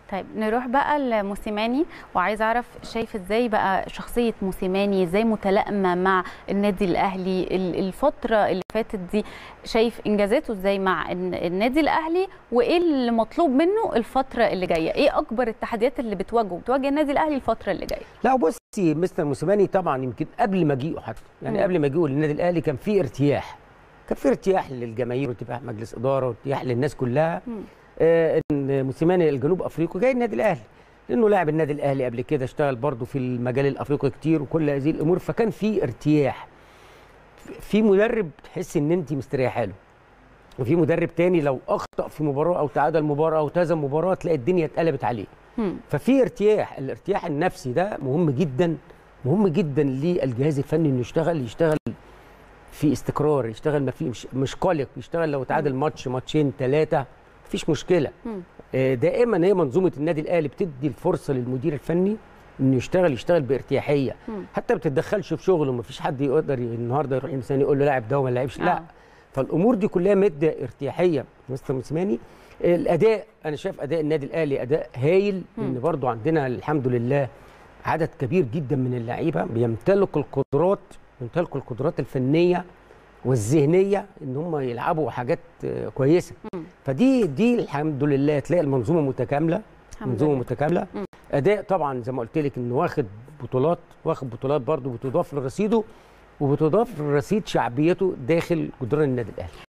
طيب نروح بقى لموسيماني وعايز اعرف شايف ازاي بقى شخصيه موسيماني ازاي متلائمه مع النادي الاهلي ال- الفتره اللي فاتت دي شايف انجازاته ازاي مع الن- النادي الاهلي وايه اللي مطلوب منه الفتره اللي جايه ايه اكبر التحديات اللي بتواجهه بتواجه النادي الاهلي الفتره اللي جايه لا بصي مستر موسيماني طبعا يمكن قبل مجيئه حتى يعني مم. قبل مجيئه للنادي الاهلي كان في ارتياح كان في ارتياح للجماهير وارتياح مجلس اداره وارتياح للناس كلها مم. آه ان موسيماني الجنوب افريقي جاي النادي الاهلي لانه لاعب النادي الاهلي قبل كده اشتغل برضه في المجال الافريقي كتير وكل هذه الامور فكان في ارتياح في مدرب تحس ان انت مستريحه له وفي مدرب تاني لو اخطا في مباراه او تعادل مباراه او تهزم مباراه تلاقي الدنيا اتقلبت عليه مم. ففي ارتياح الارتياح النفسي ده مهم جدا مهم جدا للجهاز الفني انه يشتغل يشتغل في استقرار يشتغل ما في مش, مش قلق يشتغل لو تعادل ماتش ماتشين ثلاثه مفيش مشكله مم. آه، دائما هي منظومه النادي الاهلي بتدي الفرصه للمدير الفني انه يشتغل يشتغل بارتياحيه مم. حتى ما بتتدخلش في شغله مفيش حد يقدر ي- النهارده يروح مثلا يقول له لاعب ده وما لعبش لا آه. فالامور دي كلها ماده ارتياحيه مستر موسيماني الاداء انا شايف اداء النادي الاهلي اداء هايل ان برضو عندنا الحمد لله عدد كبير جدا من اللعيبه بيمتلكوا القدرات بيمتلكوا القدرات الفنيه والذهنيه ان هم يلعبوا حاجات آه، كويسه مم. فدي دي الحمد لله تلاقي المنظومه متكامله الحمد منظومه لله. متكامله مم. اداء طبعا زي ما قلت لك انه واخد بطولات واخد بطولات برضو بتضاف لرصيده وبتضاف لرصيد شعبيته داخل جدران النادي الاهلي